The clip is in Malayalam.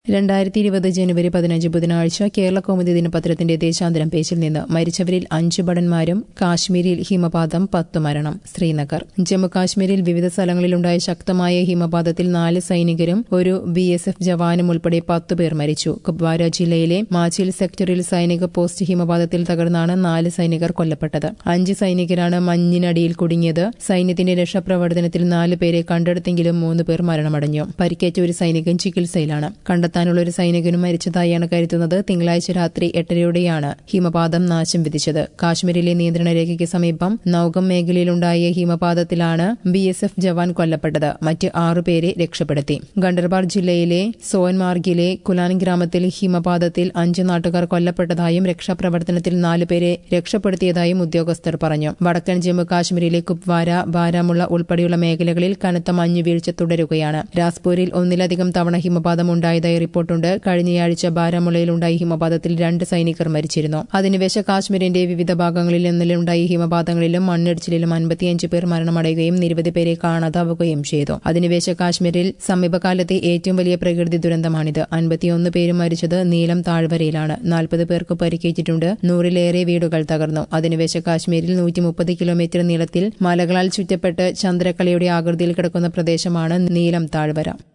രണ്ടായിരത്തി ഇരുപത് ജനുവരി പതിനഞ്ച് ബുധനാഴ്ച കേരള കൗമുദി ദിനപത്രത്തിന്റെ ദേശാന്തരം പേജിൽ നിന്ന് മരിച്ചവരിൽ അഞ്ചു ഭടന്മാരും കാശ്മീരിൽ ഹിമപാതം പത്ത് മരണം ശ്രീനഗർ ജമ്മു കാശ്മീരിൽ വിവിധ സ്ഥലങ്ങളിലുണ്ടായ ശക്തമായ ഹിമപാതത്തിൽ നാല് സൈനികരും ഒരു ബി എസ് എഫ് ജവാനും ഉൾപ്പെടെ പത്ത് പേർ മരിച്ചു കുപ്വാര ജില്ലയിലെ മാച്ചിൽ സെക്ടറിൽ സൈനിക പോസ്റ്റ് ഹിമപാതത്തിൽ തകർന്നാണ് നാല് സൈനികർ കൊല്ലപ്പെട്ടത് അഞ്ച് സൈനികരാണ് മഞ്ഞിനടിയിൽ കുടുങ്ങിയത് സൈന്യത്തിന്റെ രക്ഷാപ്രവർത്തനത്തിൽ നാല് പേരെ കണ്ടെടുത്തെങ്കിലും മൂന്ന് പേർ മരണമടഞ്ഞു പരിക്കേറ്റ ഒരു സൈനികൻ ചികിത്സയിലാണ് കണ്ടെത്താനുള്ള ഒരു സൈനികനും മരിച്ചതായാണ് കരുതുന്നത് തിങ്കളാഴ്ച രാത്രി എട്ടരയോടെയാണ് ഹിമപാതം നാശം വിധിച്ചത് കാശ്മീരിലെ നിയന്ത്രണ രേഖയ്ക്ക് സമീപം നൌകം മേഖലയിലുണ്ടായ ഹിമപാതത്തിലാണ് ബി എസ് എഫ് ജവാൻ കൊല്ലപ്പെട്ടത് മറ്റ് ആറുപേരെ രക്ഷപ്പെടുത്തി ഗണ്ടർബാർ ജില്ലയിലെ സോൻമാർഗിലെ കുലാൻ ഗ്രാമത്തിൽ ഹിമപാതത്തിൽ അഞ്ച് നാട്ടുകാർ കൊല്ലപ്പെട്ടതായും രക്ഷാപ്രവർത്തനത്തിൽ നാലുപേരെ രക്ഷപ്പെടുത്തിയതായും ഉദ്യോഗസ്ഥർ പറഞ്ഞു വടക്കൻ ജമ്മു കാശ്മീരിലെ കുപ്വാര ബാരാമുള്ള ഉൾപ്പെടെയുള്ള മേഖലകളിൽ കനത്ത മഞ്ഞുവീഴ്ച തുടരുകയാണ് രാസ്പൂരിൽ ഒന്നിലധികം തവണ ഹിമപാതം ഉണ്ടായതായി റിപ്പോർട്ടുണ്ട് കഴിഞ്ഞയാഴ്ച ബാരാമുള്ളയിലുണ്ടായ ഹിമപാതത്തിൽ രണ്ട് സൈനികർ മരിച്ചിരുന്നു അധിനിവേശ കാശ്മീരിന്റെ വിവിധ ഭാഗങ്ങളിൽ ഇന്നലെയുണ്ടായ ഹിമപാതങ്ങളിലും മണ്ണിടിച്ചിലിലും അൻപത്തിയഞ്ച് പേർ മരണമടയുകയും നിരവധി പേരെ കാണാതാവുകയും ചെയ്തു അധിനിവേശ കാശ്മീരിൽ സമീപകാലത്തെ ഏറ്റവും വലിയ പ്രകൃതി ദുരന്തമാണിത് അൻപത്തിയൊന്ന് പേരും മരിച്ചത് നീലം താഴ്വരയിലാണ് നാൽപ്പത് പേർക്ക് പരിക്കേറ്റിട്ടുണ്ട് നൂറിലേറെ വീടുകൾ തകർന്നു അധിനിവേശ കാശ്മീരിൽ നൂറ്റി മുപ്പത് കിലോമീറ്റർ നീളത്തിൽ മലകളാൽ ചുറ്റപ്പെട്ട് ചന്ദ്രക്കലയുടെ ആകൃതിയിൽ കിടക്കുന്ന പ്രദേശമാണ് നീലം താഴ്വര